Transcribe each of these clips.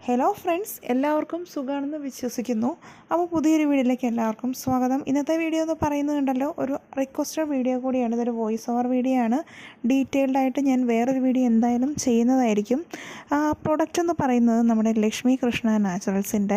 hello friends എല്ലാവർക്കും സുഖമാണെന്ന് വിശ്വസിക്കുന്നു അപ്പോൾ പുതിയൊരു വീഡിയോയിലേക്ക് എല്ലാവർക്കും സ്വാഗതം ഇന്നത്തെ വീഡിയോ എന്ന് പറയുന്നത് കണ്ടല്ലോ ഒരു റിക്വസ്റ്റഡ് വീഡിയോ കൂടിയാണ് ഇതൊരു വോയിസ് ഓവർ വീഡിയോ ആണ് ഡീറ്റെയിൽഡ് ആയിട്ട് ഞാൻ വേറൊരു വീഡിയോ എന്തായാലും ചെയ്യുന്നതായിരിക്കും ആ പ്രൊഡക്റ്റ് എന്ന് പറയുന്നത് നമ്മുടെ ലക്ഷ്മി കൃഷ്ണ നാച്ചുറൽസിൻ്റെ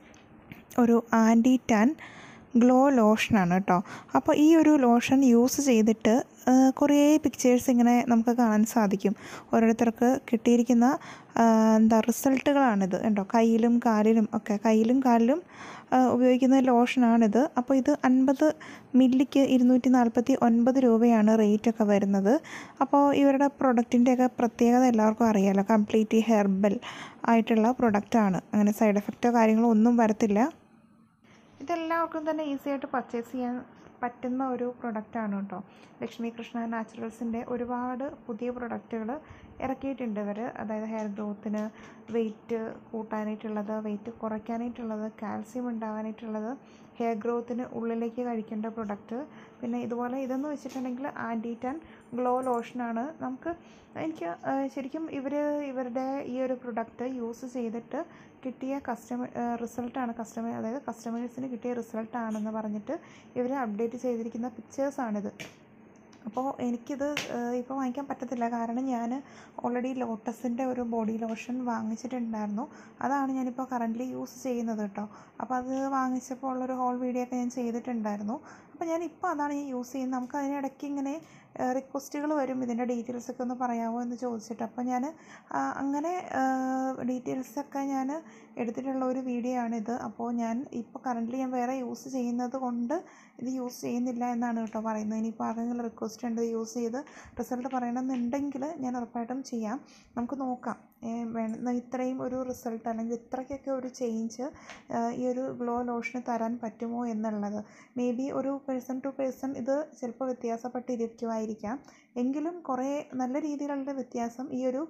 ഒരു ആൻറ്റി ടാൻ ഗ്ലോ ലോഷനാണ് കേട്ടോ അപ്പോൾ ഈ ഒരു ലോഷൻ യൂസ് ചെയ്തിട്ട് ആ, കുറേ പിക്ചേഴ്സ് ഇങ്ങനെ നമുക്ക് കാണാൻ സാധിക്കും ഓരോരുത്തർക്ക് കിട്ടിയിരിക്കുന്ന ആ, എന്താ റിസൾട്ടുകളാണിത് കേട്ടോ കയ്യിലും കാലിലും ഒക്കെ കയ്യിലും കാലിലും ആ, ഉപയോഗിക്കുന്ന ലോഷനാണിത് അപ്പോൾ ഇത് അൻപത് മില്ലിക്ക് ഇരുന്നൂറ്റി നാൽപ്പത്തി ഒൻപത് രൂപയാണ് റേറ്റൊക്കെ വരുന്നത് അപ്പോൾ ഇവരുടെ പ്രൊഡക്റ്റിൻ്റെയൊക്കെ പ്രത്യേകത എല്ലാവർക്കും അറിയാമല്ലോ കംപ്ലീറ്റ് ഹെർബൽ ആയിട്ടുള്ള പ്രൊഡക്റ്റാണ് അങ്ങനെ സൈഡ് എഫക്റ്റോ കാര്യങ്ങളോ ഒന്നും വരത്തില്ല ഇതെല്ലാവർക്കും തന്നെ ഈസി ആയിട്ട് പർച്ചേസ് ചെയ്യാൻ പറ്റുന്ന ഒരു പ്രൊഡക്റ്റാണ് കേട്ടോ ലക്ഷ്മി കൃഷ്ണ നാച്ചുറൽസിൻ്റെ ഒരുപാട് പുതിയ പ്രൊഡക്റ്റുകൾ ഇറക്കിയിട്ടുണ്ട് ഇവർ അതായത് ഹെയർ ഗ്രോത്തിന് വെയിറ്റ് കൂട്ടാനായിട്ടുള്ളത് വെയിറ്റ് കുറയ്ക്കാനായിട്ടുള്ളത് കാൽസ്യം ഉണ്ടാകാനായിട്ടുള്ളത് ഹെയർ ഗ്രോത്തിന് ഉള്ളിലേക്ക് കഴിക്കേണ്ട പ്രൊഡക്റ്റ് പിന്നെ ഇതുപോലെ ഇതെന്ന് വെച്ചിട്ടുണ്ടെങ്കിൽ ആൻറ്റി ടാൻ ഗ്ലോ ലോഷനാണ് നമുക്ക് എനിക്ക് ആ, ശരിക്കും ഇവർ ഇവരുടെ ഈ ഒരു പ്രൊഡക്റ്റ് യൂസ് ചെയ്തിട്ട് കിട്ടിയ കസ്റ്റമർ റിസൾട്ടാണ് കസ്റ്റമർ അതായത് കസ്റ്റമേഴ്സിന് കിട്ടിയ റിസൾട്ടാണെന്ന് പറഞ്ഞിട്ട് ഇവർ അപ്ഡേറ്റ് ചെയ്തിരിക്കുന്ന പിക്ചേഴ്സാണിത് അപ്പോൾ എനിക്കിത് ഇപ്പോൾ വാങ്ങിക്കാൻ പറ്റത്തില്ല കാരണം ഞാൻ ഓൾറെഡി ലോട്ടസിൻ്റെ ഒരു ബോഡി ലോഷൻ വാങ്ങിച്ചിട്ടുണ്ടായിരുന്നു അതാണ് ഞാനിപ്പോൾ കറൻ്റ്ലി യൂസ് ചെയ്യുന്നത് കേട്ടോ അപ്പോൾ അത് വാങ്ങിച്ചപ്പോൾ ഉള്ളൊരു ഹോൾ വീഡിയോ ഒക്കെ ഞാൻ ചെയ്തിട്ടുണ്ടായിരുന്നു അപ്പോൾ ഞാൻ ഇപ്പോൾ അതാണ് ഞാൻ യൂസ് ചെയ്യുന്നത് നമുക്ക് അതിനിടയ്ക്ക് ഇങ്ങനെ റിക്വസ്റ്റുകൾ വരും ഇതിൻ്റെ ഡീറ്റെയിൽസ് ഒക്കെ ഒന്ന് പറയാമോ എന്ന് ചോദിച്ചിട്ട് അപ്പോൾ ഞാൻ അങ്ങനെ ഡീറ്റെയിൽസൊക്കെ ഞാൻ എടുത്തിട്ടുള്ള ഒരു വീഡിയോ ആണിത് അപ്പോൾ ഞാൻ ഇപ്പോൾ കറൻ്റ്ലി ഞാൻ വേറെ യൂസ് ചെയ്യുന്നത് കൊണ്ട് ഇത് യൂസ് ചെയ്യുന്നില്ല എന്നാണ് കേട്ടോ പറയുന്നത് ഇനിയിപ്പോൾ ആരെങ്കിലും റിക്വസ്റ്റ് ഉണ്ട് യൂസ് ചെയ്ത് റിസൾട്ട് പറയണമെന്നുണ്ടെങ്കിൽ ഞാൻ ഉറപ്പായിട്ടും ചെയ്യാം നമുക്ക് നോക്കാം ഏ, വേണം ഇത്രയും ഒരു റിസൾട്ട് അല്ലെങ്കിൽ ഇത്രയ്ക്കൊക്കെ ഒരു ചേഞ്ച് ഈ ഒരു ഗ്ലോ ലോഷന് തരാൻ പറ്റുമോ എന്നുള്ളത് മേ ബി ഒരു പേഴ്സൺ ടു പേഴ്സൺ ഇത് ചിലപ്പോൾ വ്യത്യാസപ്പെട്ടിരിക്കുമായിരിക്കാം എങ്കിലും കുറേ നല്ല രീതിയിലുള്ള വ്യത്യാസം ഈ ഒരു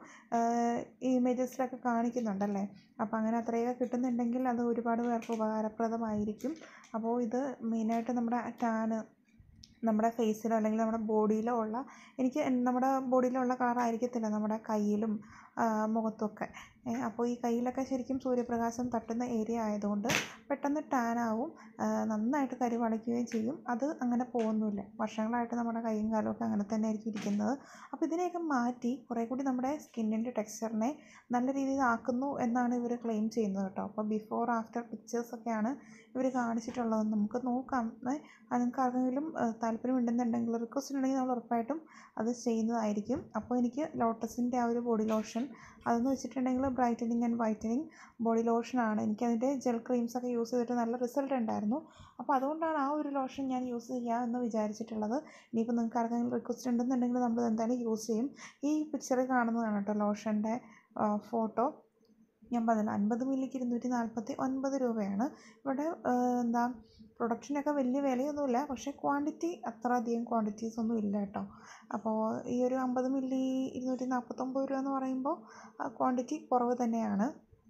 ഇമേജസിലൊക്കെ കാണിക്കുന്നുണ്ടല്ലേ അപ്പോൾ അങ്ങനെ അത്രയൊക്കെ കിട്ടുന്നുണ്ടെങ്കിൽ അത് ഒരുപാട് പേർക്ക് ഉപകാരപ്രദമായിരിക്കും അപ്പോൾ ഇത് മെയിനായിട്ട് നമ്മുടെ ടാന് നമ്മുടെ ഫേസിലോ അല്ലെങ്കിൽ നമ്മുടെ ബോഡിയിലോ ഉള്ള എനിക്ക് എൻ- നമ്മുടെ ബോഡിയിലുള്ള കളർ ആയിരിക്കത്തില്ല നമ്മുടെ കയ്യിലും ആ, മുഖത്തുമൊക്കെ ഏ, അപ്പോൾ ഈ കയ്യിലൊക്കെ ശരിക്കും സൂര്യപ്രകാശം തട്ടുന്ന ഏരിയ ആയതുകൊണ്ട് പെട്ടെന്ന് ടാൻ ആവും ആ, നന്നായിട്ട് കരി വളയ്ക്കുകയും ചെയ്യും അത് അങ്ങനെ പോകുന്നില്ല വർഷങ്ങളായിട്ട് നമ്മുടെ കൈയും കാലും ഒക്കെ അങ്ങനെ തന്നെ ആയിരിക്കും ഇരിക്കുന്നത് അപ്പോൾ ഇതിനെയൊക്കെ മാറ്റി കുറേ കൂടി നമ്മുടെ സ്കിന്നിൻ്റെ ടെക്സ്ചറിനെ നല്ല രീതിയിൽ ആക്കുന്നു എന്നാണ് ഇവർ ക്ലെയിം ചെയ്യുന്നത് കേട്ടോ അപ്പോൾ ബിഫോർ ആഫ്റ്റർ പിക്ചേഴ്സൊക്കെയാണ് ഇവർ കാണിച്ചിട്ടുള്ളത് നമുക്ക് നോക്കാം ഏ, അത് നിങ്ങൾക്ക് ആർക്കെങ്കിലും ഏഹ്, താല്പര്യമുണ്ടെന്നുണ്ടെങ്കിൽ റിക്വസ്റ്റ് ഉണ്ടെങ്കിൽ നമ്മൾ ഉറപ്പായിട്ടും അത് ചെയ്യുന്നതായിരിക്കും അപ്പോൾ എനിക്ക് ലോട്ടസിൻ്റെ ആ ഒരു ബോഡി ലോഷൻ അതെന്ന് വെച്ചിട്ടുണ്ടെങ്കിൽ ബ്രൈറ്റനിങ് ആൻഡ് വൈറ്റനിങ് ബോഡി ലോഷനാണ് എനിക്കതിൻ്റെ ജെൽ ക്രീംസൊക്കെ യൂസ് ചെയ്തിട്ട് നല്ല റിസൾട്ട് ഉണ്ടായിരുന്നു അപ്പോൾ അതുകൊണ്ടാണ് ആ ഒരു ലോഷൻ ഞാൻ യൂസ് ചെയ്യാമെന്ന് വിചാരിച്ചിട്ടുള്ളത് ഇനിയിപ്പോൾ നിങ്ങൾക്ക് ആർക്കെങ്കിലും റിക്വസ്റ്റ് ഉണ്ടെന്നുണ്ടെങ്കിൽ നമ്മൾ എന്തായാലും യൂസ് ചെയ്യും ഈ പിക്ചറിൽ കാണുന്നതാണ് കേട്ടോ ലോഷൻ്റെ ഫോട്ടോ ഞാൻ പറഞ്ഞില്ല അൻപത് മില്ലിക്ക് ഇരുന്നൂറ്റി നാൽപ്പത്തി ഒൻപത് രൂപയാണ് ഇവിടെ ഏഹ്, എന്താ പ്രൊഡക്ഷനൊക്കെ വലിയ വിലയൊന്നുമില്ല പക്ഷേ ക്വാണ്ടിറ്റി അത്ര അധികം ക്വാണ്ടിറ്റീസ് ഒന്നും ഇല്ല കേട്ടോ അപ്പോൾ ഈ ഒരു അമ്പത് മില്ലി ഇരുന്നൂറ്റി നാൽപ്പത്തൊമ്പത് രൂപ എന്ന് പറയുമ്പോൾ ക്വാണ്ടിറ്റി കുറവ് തന്നെയാണ്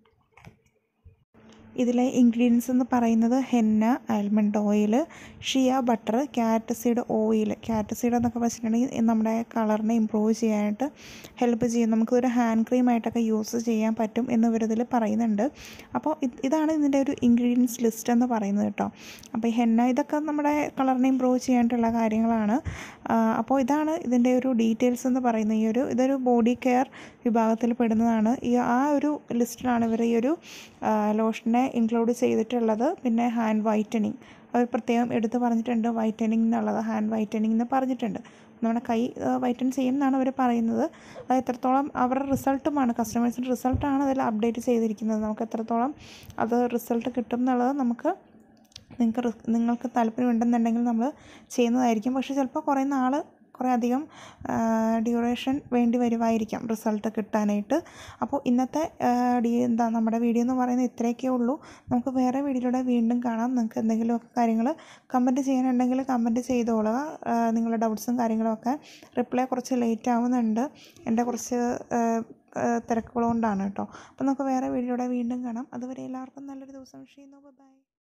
ഇതിലെ ഇൻഗ്രീഡിയൻസ് എന്ന് പറയുന്നത് henna almond oil shea butter carrot seed oil carrot seed എന്നൊക്കെ വെച്ചിട്ടുണ്ടെങ്കിൽ നമ്മുടെ കളറിനെ ഇമ്പ്രൂവ് ചെയ്യാനായിട്ട് ഹെൽപ്പ് ചെയ്യും നമുക്കൊരു ഹാൻഡ് ക്രീം ആയിട്ടൊക്കെ യൂസ് ചെയ്യാൻ പറ്റും എന്ന് ഇവരിതിൽ പറയുന്നുണ്ട് അപ്പോൾ ഇത് ഇതാണ് ഇതിൻ്റെ ഒരു ഇൻഗ്രീഡിയൻസ് ലിസ്റ്റ് എന്ന് പറയുന്നത് കേട്ടോ അപ്പോൾ ഈ ഹെന്ന ഇതൊക്കെ നമ്മുടെ കളറിനെ ഇമ്പ്രൂവ് ചെയ്യാനായിട്ടുള്ള കാര്യങ്ങളാണ് ആ, അപ്പോൾ ഇതാണ് ഇതിൻ്റെ ഒരു ഡീറ്റെയിൽസ് എന്ന് പറയുന്നത് ഈ ഒരു ഇതൊരു ബോഡി കെയർ വിഭാഗത്തിൽ പെടുന്നതാണ് ഈ ആ ഒരു ലിസ്റ്റിലാണ് ഇവർ ഈ ഒരു ലോഷനെ ഇൻക്ലൂഡ് ചെയ്തിട്ടുള്ളത് പിന്നെ ഹാൻഡ് വൈറ്റനിങ് അവർ പ്രത്യേകം എടുത്ത് പറഞ്ഞിട്ടുണ്ട് വൈറ്റനിങ് എന്നുള്ളത് ഹാൻഡ് വൈറ്റനിങ് എന്ന് പറഞ്ഞിട്ടുണ്ട് നമ്മുടെ കൈ വൈറ്റൻ ചെയ്യും എന്നാണ് അവർ പറയുന്നത് അത് എത്രത്തോളം അവരുടെ റിസൾട്ടുമാണ് കസ്റ്റമേഴ്സിൻ്റെ റിസൾട്ടാണ് അതിൽ അപ്ഡേറ്റ് ചെയ്തിരിക്കുന്നത് നമുക്ക് എത്രത്തോളം അത് റിസൾട്ട് കിട്ടും എന്നുള്ളത് നമുക്ക് നിങ്ങൾക്ക് റിസ്- നിങ്ങൾക്ക് താല്പര്യമുണ്ടെന്നുണ്ടെങ്കിൽ നമ്മൾ ചെയ്യുന്നതായിരിക്കും പക്ഷേ ചിലപ്പോൾ കുറേ നാൾ കുറേ അധികം ഡ്യൂറേഷൻ വേണ്ടി വരുമായിരിക്കാം റിസൾട്ട് കിട്ടാനായിട്ട് അപ്പോൾ ഇന്നത്തെ ആ, ഡി എന്താ നമ്മുടെ വീഡിയോ എന്ന് പറയുന്നത് ഇത്രയൊക്കെ ഉള്ളൂ നമുക്ക് വേറെ വീഡിയോയിലൂടെ വീണ്ടും കാണാം നിങ്ങൾക്ക് എന്തെങ്കിലുമൊക്കെ കാര്യങ്ങൾ കമൻറ്റ് ചെയ്യാനുണ്ടെങ്കിൽ കമൻറ്റ് ചെയ്തോളുക ആ, നിങ്ങളുടെ ഡൗട്ട്സും കാര്യങ്ങളൊക്കെ റിപ്ലൈ കുറച്ച് ലേറ്റ് ആവുന്നുണ്ട് എൻ്റെ കുറച്ച് ആ, ആ, തിരക്കുകൾ കൊണ്ടാണ് കേട്ടോ അപ്പോൾ നമുക്ക് വേറെ വീഡിയോയിലൂടെ വീണ്ടും കാണാം അതുവരെ എല്ലാവർക്കും നല്ലൊരു ദിവസം ചെയ്യുന്നു ബൈ